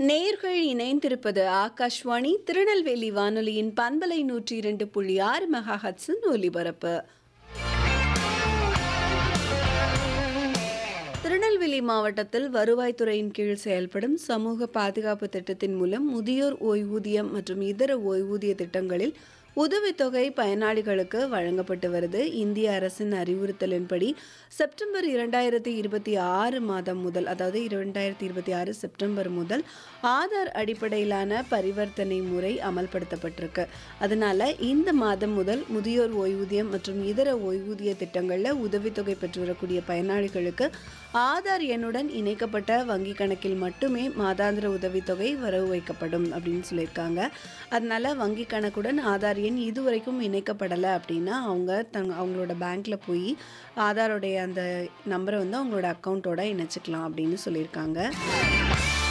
நேர்கள் இணைந்திருப்பது ஆகாஷ்வாணி திருநெல்வேலி வானொலியின் பண்பலை நூற்றி இரண்டு புள்ளி ஆறு மெகா ஹட்ஸின் ஒலிபரப்பு திருநெல்வேலி மாவட்டத்தில் வருவாய்த்துறையின் கீழ் செயல்படும் சமூக பாதுகாப்பு திட்டத்தின் மூலம் முதியோர் ஓய்வூதியம் மற்றும் இதர ஓய்வூதிய திட்டங்களில் உதவித்தொகை பயனாளிகளுக்கு வழங்கப்பட்டு வருது இந்திய அரசின் அறிவுறுத்தலின்படி செப்டம்பர் இரண்டாயிரத்தி இருபத்தி ஆறு மாதம் முதல் அதாவது இரண்டாயிரத்தி இருபத்தி ஆறு செப்டம்பர் முதல் ஆதார் அடிப்படையிலான பரிவர்த்தனை முறை அமல்படுத்தப்பட்டிருக்கு அதனால இந்த மாதம் முதல் முதியோர் ஓய்வூதியம் மற்றும் இதர ஓய்வூதிய திட்டங்களில் உதவித்தொகை பெற்று வரக்கூடிய பயனாளிகளுக்கு ஆதார் எண்ணுடன் இணைக்கப்பட்ட வங்கி கணக்கில் மட்டுமே மாதாந்திர உதவித்தொகை வரவு வைக்கப்படும் அப்படின்னு சொல்லியிருக்காங்க அதனால வங்கி கணக்குடன் ஆதார் எண் இதுவரைக்கும் இணைக்கப்படலை அப்படின்னா அவங்க தங் அவங்களோட பேங்க்ல போய் ஆதாரோடைய அந்த நம்பரை வந்து அவங்களோட அக்கௌண்ட்டோட இணைச்சிக்கலாம் அப்படின்னு சொல்லியிருக்காங்க